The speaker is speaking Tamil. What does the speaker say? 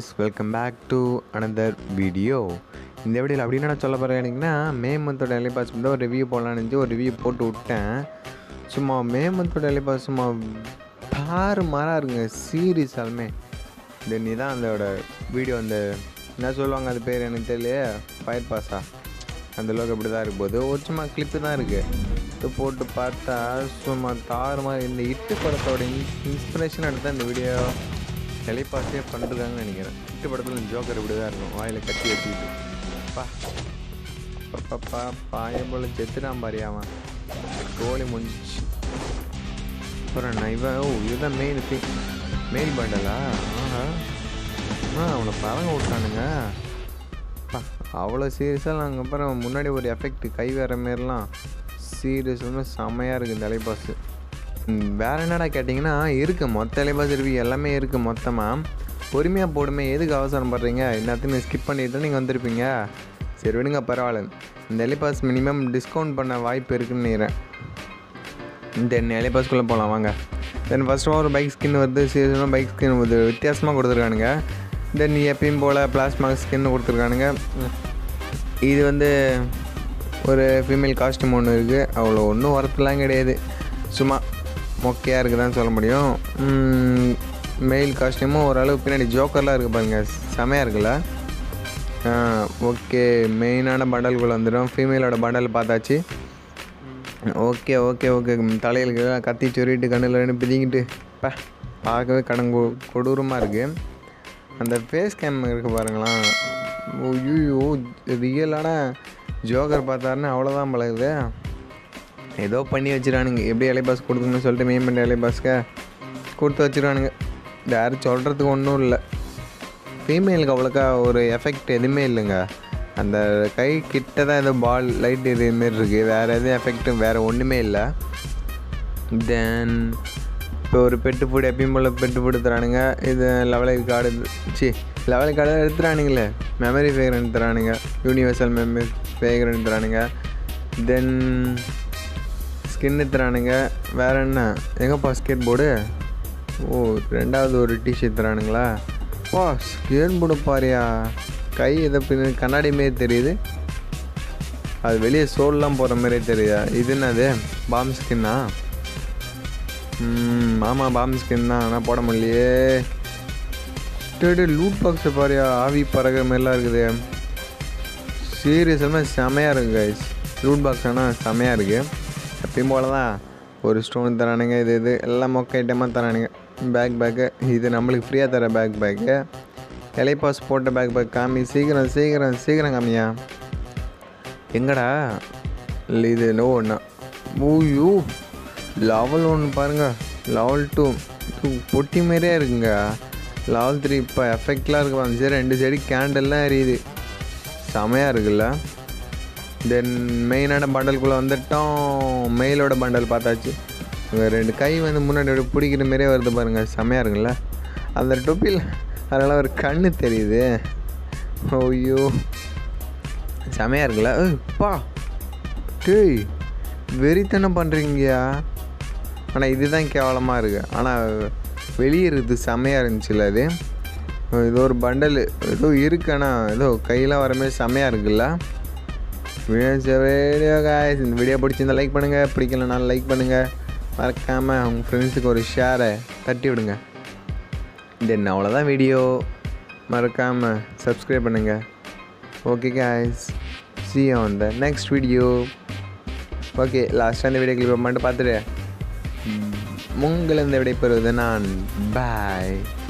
guys welcome back to another video இந்த வீடியோவில் அப்படின்னு நான் சொல்ல போகிறேன் எனக்குன்னா மே மந்தோட எலை பாஸ் வந்து ஒரு ரிவ்யூ போடலான்னு இருந்துச்சு ஒரு ரிவ்யூ போட்டு விட்டேன் சும்மா மே மந்தோட எலை பாஸ் சும்மா தாறு மாறாக இருக்குங்க சீரியஸாலுமே தென் இதான் அதோட வீடியோ அந்த என்ன சொல்லுவாங்க அது பேர் எனக்கு தெரியலையே ஃபயர் பாஸா அந்த அளவுக்கு அப்படி தான் இருக்கும் போது ஒரு சும்மா கிளிப்பு தான் இருக்குது இது போட்டு பார்த்தா சும்மா தாறு மாதிரி இந்த இட்டு படத்தோட இன்ஸ்பிரேஷன் எடுத்து இந்த வீடியோ டெலிபாஸே பண்ணுறதாங்கன்னு நினைக்கிறேன் இட்டு படத்தில் ஜோக்கர் இப்படி தான் இருக்கும் வாயில் கட்டி வச்சுக்கிட்டு பா பாப்பா பாய போல் செத்துட்டான் பாரு அவன் கோழி முடிஞ்சிச்சு அப்புறம் நான் இவன் ஓ இதுதான் மெயின் திங் மெயின் பண்டலா ஆஹா ஆ அவனை பறங்க விட்டானுங்க அப்பா, அவ்வளோ சீரியஸாக நாங்கள் அப்புறம் முன்னாடி ஒரு எஃபெக்ட் கை வேற மாரிலாம் சீரியஸ் வந்து செம்மையாக இருக்குது இந்த அலைபாஸு வேற என்னடா கேட்டிங்கன்னா இருக்குது மொத்த அலைபாஸ் ரிவ்யூ எல்லாமே இருக்குது மொத்தமாக பொறுமையாக போடுமே எதுக்கு அவசரம் படுறீங்க எல்லாத்தையும் ஸ்கிப் பண்ணிட்டு நீங்கள் வந்திருப்பீங்க சரி விடுங்க பரவாயில்ல இந்த எலிபாஸ் மினிமம் டிஸ்கவுண்ட் பண்ண வாய்ப்பு இருக்குன்னு நினைக்கிறேன் தென் எலிபாஸ்குள்ளே போகலாம் வாங்க தென் ஃபஸ்ட்டு ஒரு பைக் ஸ்கின் வருது சீரியஸான பைக் ஸ்கின் வருது வித்தியாசமாக கொடுத்துருக்கானுங்க தென் எப்பயும் போல் பிளாஸ்மா ஸ்கின் கொடுத்துருக்கானுங்க இது வந்து ஒரு ஃபீமேல் காஸ்டியூம் ஒன்று இருக்குது அவ்வளோ ஒன்றும் ஒர்த்துலாம் கிடையாது சும்மா மொக்கையாக இருக்குதான்னு சொல்ல முடியும் மெயில் காஸ்டியூமும் ஓரளவு பின்னாடி ஜோக்கர்லாம் இருக்குது பாருங்க செமையாக இருக்குல்ல ஓகே மெயினான பண்டல்குள்ளே வந்துடும் ஃபீமேலோட பண்டல் பார்த்தாச்சு ஓகே ஓகே ஓகே தலையில் கத்தி சொருவிட்டு கண்ணில் ரெண்டு பிதிங்கிட்டு பா பார்க்கவே கடன் கொ கொடூரமாக இருக்குது அந்த ஃபேஸ் கேம் இருக்குது பாருங்களேன் ஐயோ ரியலான ஜோக்கர் பார்த்தாருன்னு அவ்வளோதான் பழகுது ஏதோ பண்ணி வச்சிடானுங்க எப்படி இலைபாஸ் கொடுக்கணும்னு சொல்லிட்டு மெயின் பண்ண இலைபாஸ்க்கு கொடுத்து வச்சிருவானுங்க யாரும் சொல்கிறதுக்கு ஒன்றும் இல்லை ஃபீமேலுக்கு அவ்வளோக்கா ஒரு எஃபெக்ட் எதுவுமே இல்லைங்க அந்த கை கிட்ட தான் ஏதோ பால் லைட் இது மாரி இருக்குது வேறு எதுவும் எஃபெக்ட்டும் வேறு ஒன்றுமே இல்லை தென் இப்போ ஒரு பெட்டு ஃபுட் எப்பயும் போல் பெட்டு ஃபுட் தரானுங்க இது லெவலுக்கு கார்டு சி லெவலுக்கு கார்டு எடுத்துறானுங்களே மெமரி ஃபேகரன் தரானுங்க யூனிவர்சல் மெமரி ஃபேகரன் தரானுங்க தென் ஸ்கின்னு தரானுங்க வேறு என்ன எங்கப்பா ஸ்கேட் போர்டு ஓ ரெண்டாவது ஒரு டிஷர்ட் தரானுங்களா வா ஸ்கேட் போர்டு பாரியா கை எதை பின்ன கண்ணாடி மாரி தெரியுது அது வெளியே சோல்லாம் போகிற மாதிரியே தெரியுதா இது என்னது பாம் ஸ்கின்னா ம் ஆமாம் பாம் ஸ்கின் தான் ஆனால் போட முடியலையே டேடு லூட் பாக்ஸை பாரியா ஆவி பறகுற மாதிரிலாம் இருக்குது சீரியஸாக செமையாக இருக்குது கைஸ் லூட் பாக்ஸ் ஆனால் செமையாக இருக்குது எப்பயும் போல தான் ஒரு ஸ்டோன் தரானுங்க இது இது எல்லாம் மொக்க ஐட்டமாக தரானுங்க பேக் பேக்கு இது நம்மளுக்கு ஃப்ரீயாக தர பேக் பேக்கு இலைப்பாஸ் போட்ட பேக் பேக் காமி சீக்கிரம் சீக்கிரம் சீக்கிரம் காமியா எங்கடா இல்லை இது நோ ஒன்றா ஊயூ லெவல் ஒன்று பாருங்கள் லெவல் டூ பொட்டி மாதிரியே இருக்குங்க லெவல் த்ரீ இப்போ எஃபெக்ட்லாம் இருக்கு அந்த சைடு ரெண்டு சைடு கேண்டல்லாம் எரியுது செமையாக இருக்குல்ல தென் மெயினான பண்டலுக்குள்ளே வந்துட்டோம் மெயிலோட பண்டல் பார்த்தாச்சு இங்க ரெண்டு கை வந்து முன்னாடி அப்படியே பிடிக்கிற மாதிரியே வருது பாருங்கள் செமையாக இருக்குல்ல அந்த டொப்பியில் அதனால் ஒரு கண்ணு தெரியுது ஐயோ செமையாக இருக்குல்ல ஏய், பா டேய் வெறித்தனம் பண்ணுறீங்கயா ஆனால் இதுதான் கேவலமாக இருக்குது ஆனால் வெளியே இருக்குது செமையாக இருந்துச்சுல்ல அது ஏதோ ஒரு பண்டல் ஏதோ இருக்கு ஆனால் ஏதோ கையெல்லாம் வர மாதிரி செமையாக இருக்குல்ல வீடியோ காய்ஸ் இந்த வீடியோ பிடிச்சிருந்தா லைக் பண்ணுங்கள் பிடிக்கலனாலும் லைக் பண்ணுங்கள் மறக்காமல் உங்கள் ஃப்ரெண்ட்ஸுக்கு ஒரு ஷேரை தட்டி விடுங்க தென் அவ்வளோதான் வீடியோ மறக்காமல் சப்ஸ்கிரைப் பண்ணுங்கள் okay guys see on the next video okay லாஸ்ட்டாக இந்த வீடியோ கிளிப் மட்டும் பார்த்துட்டு உங்களிருந்து விடைபெறுவது நான் பாய்